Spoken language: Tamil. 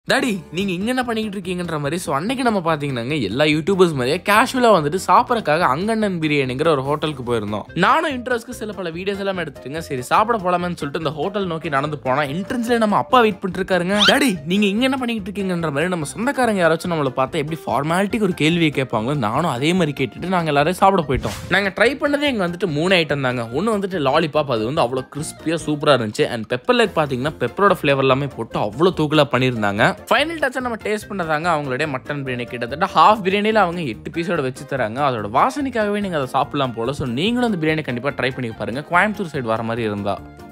டாடி நீங்க இங்க என்ன பண்ணிக்கிட்டு இருக்கீங்கன்ற மாதிரி ஸோ அன்னைக்கு நம்ம பாத்தீங்கன்னாங்க எல்லா யூடியூபர்ஸ் மாதிரியே கேஷுவலா வந்துட்டு சாப்பிடறதுக்காக அங்கண்ணன் பிரியாணிங்கிற ஒரு ஹோட்டலுக்கு போயிருந்தோம் நானும் இன்ட்ரெஸ்ட்க்கு சில பல வீடியோஸ் எல்லாம் எடுத்துட்டுங்க சரி சாப்பிட போலாமேன்னு சொல்லிட்டு இந்த ஹோட்டல் நோக்கி நடந்து போனா என்ட்ரன்ஸ்ல நம்ம அப்பா வெயிட் பண்ணிட்டு இருக்காருங்க டாடி நீங்க இங்க என்ன பண்ணிக்கிட்டு இருக்கீங்கன்ற மாதிரி நம்ம சொந்தக்காரங்க யாராச்சும் நம்மளை பார்த்தா எப்படி ஃபார்மாலிட்டிக்கு ஒரு கேள்வியை கேட்பாங்க நானும் அதே மாதிரி கேட்டுட்டு நாங்க எல்லாரும் சாப்பிட போயிட்டோம் நாங்க ட்ரை பண்ணதே இங்க வந்துட்டு மூணு ஐட்டம் தாங்க ஒன்னு வந்துட்டு லாலிபாப் அது வந்து அவ்வளவு கிறிஸ்பியா சூப்பரா இருந்துச்சு அண்ட் பெப்பர் லேக் பாத்தீங்கன்னா பெப்பரோட ஃபிளேவர் எல்லாமே போட்டு அவ்வளவு தூக்கலா பண்ணியிருந்தாங்க ஃபைனல் டச்சா நம்ம டேஸ்ட் பண்ணதாங்க அவங்களுடைய மட்டன் பிரியாணி கிட்டத்தட்ட ஹாஃப் பிரியாணியில் அவங்க எட்டு பீஸோட வச்சு தராங்க அதோட வாசனைக்காகவே நீங்கள் அதை சாப்பிடலாம் போல ஸோ நீங்களும் அந்த பிரியாணி கண்டிப்பாக ட்ரை பண்ணி பாருங்க கோயம்புத்தூர் சைடு வர மாதிரி இருந்தா